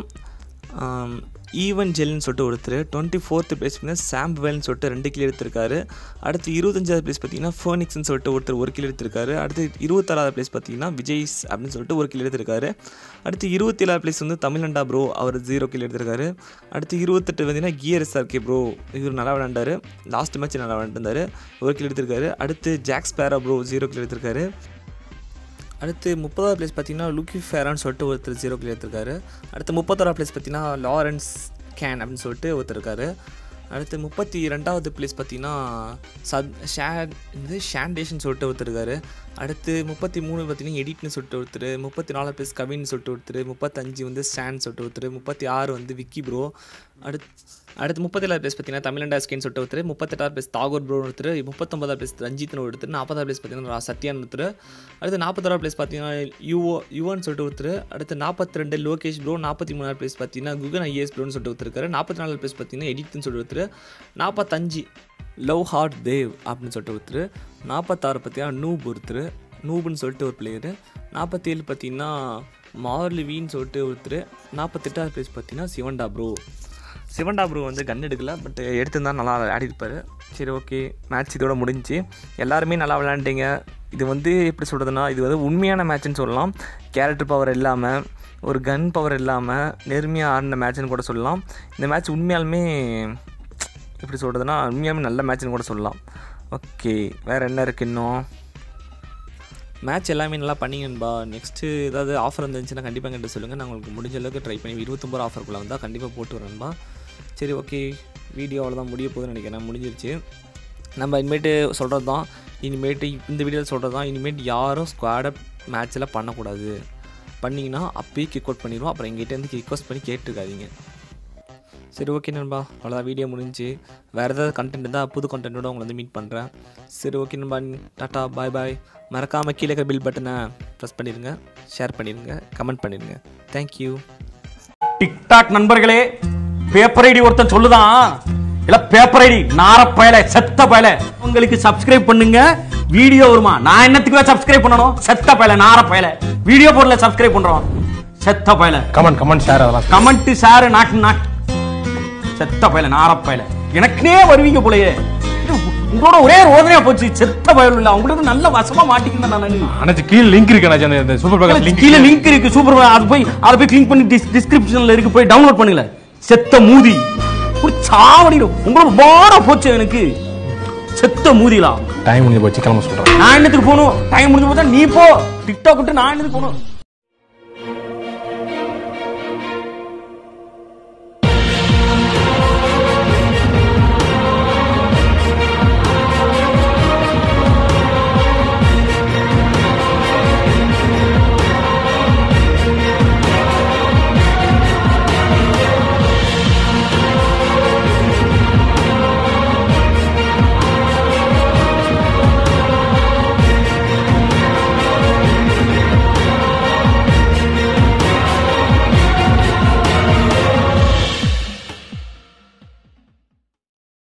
C: ஈவன் ஜெல்னு சொல்லிட்டு ஒருத்தர் டுவெண்ட்டி ஃபோர்த்து பிளேஸ் பார்த்தீங்கன்னா சாம்ப்வெல்னு சொல்லிட்டு ரெண்டு கிலோ எடுத்திருக்காரு அடுத்து இருபத்தஞ்சாவது பிளேஸ் பார்த்தீங்கன்னா ஃபோனிக்ஸ்னு சொல்லிட்டு ஒருத்தர் ஒரு கிலோ எடுத்திருக்காரு அடுத்து இருபத்தாறாவது பிளேஸ் பார்த்தீங்கன்னா விஜய்ஸ் அப்படின்னு சொல்லிட்டு ஒரு கிலோ எடுத்திருக்காரு அடுத்து இருபத்தி ஏழாவது பிளேஸ் வந்து தமிழ்நண்டா ப்ரோ அவர் ஜீரோ கிலோ எடுத்திருக்காரு அடுத்து இருபத்தெட்டு பார்த்தீங்கன்னா கியர் எஸ்ஆர்கே ப்ரோ இவர் நல்லா விளையாண்டாரு லாஸ்ட் மேட்ச் நல்லா விளையாண்டுருந்தாரு ஒரு கிலோ எடுத்திருக்காரு அடுத்து ஜாக்ஸ் பேரா ப்ரோ ஜீரோ கிலோ எடுத்திருக்காரு அடுத்து முப்பதாவது பிளேஸ் பார்த்தீங்கன்னா லுக்கி ஃபேரான்னு சொல்லிட்டு ஒருத்தர் ஜீரோ கிலோ எடுத்திருக்காரு அடுத்து முப்பத்தோரா பிளேஸ் பார்த்தீங்கன்னா லாரன்ஸ் கேன் அப்படின்னு சொல்லிட்டு ஒருத்தர் இருக்காரு அடுத்து முப்பத்தி ரெண்டாவது பிளேஸ் பார்த்தீங்கன்னா சத் ஷேட் இது ஷாண்டேஷன் சொல்லிட்டு ஒருத்தர் இருக்காரு அடுத்து முப்பத்தி மூணு பார்த்தீங்கன்னா எடிட்னு சொல்லிட்டு ஒருத்தர் முப்பத்தி நாலு பிளேஸ் கவின்னு சொல்லிட்டு ஒருத்தர் முப்பத்தஞ்சு வந்து ஸ்டான் சொல்லிட்டு ஒருத்தர் முப்பத்தி ஆறு வந்து விக்கி ப்ரோ அடுத்து அடுத்து முப்பத்தேழாவது பிளேஸ் பார்த்தீங்கன்னா தமிழண்டா ஸ்கின்னு சொல்லிட்டு ஒருத்தர் முப்பத்தெட்டாவது பிளேஸ் தாகூர் ப்ரோ ஒருத்தர் முப்பத்தொம்பதாவது பிளேஸ் ரஞ்சித்னு ஒருத்தர் நாற்பதாவது பிளேஸ் பார்த்தீங்கன்னா ரா- சத்யான் ஒருத்தர் அடுத்து நாற்பத்தாறாவது பிளேஸ் பார்த்தீங்கன்னா யுவோ யுவன் சொல்லிட்டு ஒருத்தர் அடுத்து நாற்பத்தி ரெண்டு லோகேஷ் ப்ரோ நாற்பத்தி மூணாவது பிளேஸ் பார்த்தீங்கன்னா குகன் ஐஏஎஸ் ப்ரோன்னு சொல்லிட்டு ஒருத்தர் இருக்காரு நாற்பத்தி நாலாவது பிளேஸ் பார்த்தீங்கன்னா எடிட்னு சொல்லிட்டு ஒருத்தர் நாற்பத்தஞ்சு லவ் ஹார்ட் தேவ் அப்படின்னு சொல்லிட்டு ஒருத்தர் நாற்பத்தாறு பார்த்தீங்கன்னா நூப் ஒருத்தர் நூபுன்னு சொல்லிட்டு ஒரு பிளேயரு நாற்பத்தேழு பார்த்தீங்கன்னா மார்லிவின்னு சொல்லிட்டு ஒருத்தர் நாற்பத்தெட்டாவது பிளேஸ் பார்த்தீங்கன்னா சிவன்டா ப்ரோ சிவன்டா ப்ரோ வந்து கன் எடுக்கல பட் எடுத்திருந்தா நல்லா விளையாடிருப்பாரு சரி ஓகே மேட்ச் இதோட முடிஞ்சு எல்லாருமே நல்லா விளையாண்டீங்க இது வந்து எப்படி சொல்கிறதுனா இது வந்து உண்மையான மேட்ச்னு சொல்லலாம் கேரக்டர் பவர் இல்லாமல் ஒரு கன் பவர் இல்லாமல் நேர்மையாக ஆடின மேட்ச்னு கூட சொல்லலாம் இந்த மேட்ச் உண்மையாலுமே எப்படி சொல்கிறதுனா உண்மையாலுமே நல்ல மேட்ச்னு கூட சொல்லலாம் ஓகே வேறு என்ன இருக்குது இன்னும் மேட்ச் எல்லாமே நல்லா பண்ணிங்கன்பா நெக்ஸ்ட்டு ஏதாவது ஆஃபர் இருந்துச்சுன்னா கண்டிப்பாக என்கிட்ட சொல்லுங்கள் நான் உங்களுக்கு முடிஞ்ச அளவுக்கு ட்ரை பண்ணி இருபத்தொம்பது ஆஃபருக்குள்ளே வந்தால் கண்டிப்பாக போட்டு வரேன்பா சரி ஓகே வீடியோ அவ்வளோதான் முடிய போகுதுன்னு நினைக்கிறேன் முடிஞ்சிருச்சு நம்ம இனிமேட்டு சொல்கிறது தான் இனிமேட்டு இந்த வீடியோவில் சொல்கிறது தான் இனிமேட்டு யாரும் ஸ்குவாடப் மேட்ச்சில் பண்ணக்கூடாது பண்ணிங்கன்னா அப்பயே கிக் அவுட் பண்ணிடுவோம் அப்புறம் எங்கிட்ட இருந்து ரிக்வஸ்ட் பண்ணி கேட்டுருக்காதீங்க சரி ஓகே நண்பா அவ்வளோதான் வீடியோ முடிஞ்சு வேறு ஏதாவது கண்டென்ட் இருந்தால் புது கண்டென்ட்டோட உங்களை வந்து மீட் பண்ணுறேன் சரி ஓகே நண்பா டாட்டா பாய் பாய் மறக்காமல் கீழே இருக்கிற பில் பட்டனை ப்ரெஸ் பண்ணிடுங்க ஷேர் பண்ணிடுங்க கமெண்ட் பண்ணிடுங்க தேங்க்யூ
D: டிக்டாக் நண்பர்களே பேப்பர் ஐடி ஒருத்தன் சொல்லுதான் இல்ல பேப்பர் ஐடி நார பயல செத்த பயல உங்களுக்கு சப்ஸ்கிரைப் பண்ணுங்க வீடியோ வருமா நான் என்னத்துக்கு சப்ஸ்கிரைப் பண்ணணும் செத்த பயல நார பயல வீடியோ போடல சப்ஸ்கிரைப் பண்றோம் செத்த பயல
E: கமெண்ட் கமெண்ட் ஷேர் அதெல்லாம்
D: கமெண்ட் ஷேர் நாட் நாட் செத்த பயல நார பயல எனக்குனே வருவீங்க போலயே இது உங்களோட ஒரே ரோதனையா போச்சு செத்த பயல் இல்ல உங்களுக்கு நல்ல வசமா மாட்டிக்கிறேன் நான்
E: அனைத்து கீழே லிங்க் இருக்கு அண்ணாச்சி, அந்த- அந்த சூப்பர் பக்கத்து லிங்க்
D: கீழ லிங்க் இருக்கு சூப்பர் அது போய் அதை போய் கிளிக் பண்ணி டிஸ்கிரிப்ஷன்ல இருக்கு போய் டவுன்லோட் பண்ணுங்களேன் செத்த மூதி ஒரு சாவடிடும் உங்களோட பாடா போச்சு எனக்கு செத்த மூதிலாம்
E: டைம் முடிஞ்சு போச்சு கிளம்ப சொல்றேன்
D: நான் என்னத்துக்கு போகணும் டைம் முடிஞ்சு போச்சா நீ போ டிக்டாக் விட்டு நான் என்னத்துக்கு போகணும்